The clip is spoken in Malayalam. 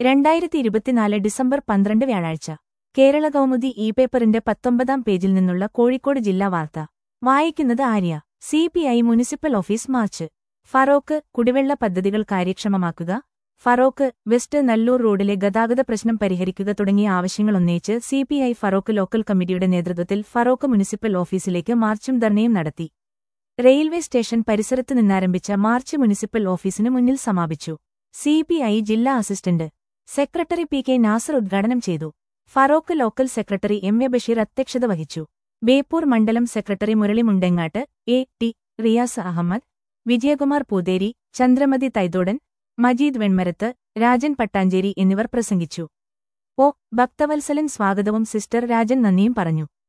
രണ്ടായിരത്തി ഇരുപത്തിനാല് ഡിസംബർ പന്ത്രണ്ട് വ്യാഴാഴ്ച കേരള കൗമുദി ഇ പേപ്പറിന്റെ പത്തൊമ്പതാം പേജിൽ നിന്നുള്ള കോഴിക്കോട് ജില്ലാ വാർത്ത വായിക്കുന്നത് Arya C P I municipal office march Feroke കുടിവെള്ള പദ്ധതികൾ കാര്യക്ഷമമാക്കുക ഫറോക്ക് വെസ്റ്റ് നല്ലൂർ റോഡിലെ ഗതാഗത പ്രശ്നം പരിഹരിക്കുക തുടങ്ങിയ ആവശ്യങ്ങൾ ഉന്നയിച്ച് C P I Feroke local കമ്മിറ്റിയുടെ നേതൃത്വത്തിൽ ഫറോക്ക് മുനിസിപ്പൽ ഓഫീസിലേക്ക് മാർച്ചും ധർണയും നടത്തി റെയിൽവേ സ്റ്റേഷൻ പരിസരത്ത് നിന്നാരംഭിച്ച മാർച്ച് മുനിസിപ്പൽ ഓഫീസിന് മുന്നിൽ സമാപിച്ചു സി പി ഐ ജില്ലാ assistant secretary P K Nasar ഉദ്ഘാടനം ചെയ്തു Feroke local secretary M A Basheer അധ്യക്ഷത വഹിച്ചു ബേപ്പൂർ മണ്ഡലം secretary Murali Mundangatt A T Riyas Ahammed Vijayakumar Pootheri Chandramathi Thaithodan Majeed Venmarath Rajan Pattancheri എന്നിവർ പ്രസംഗിച്ചു ഒ ഭക്തവത്സലൻ സ്വാഗതവും സിസ്റ്റർ രാജൻ നന്ദിയും പറഞ്ഞു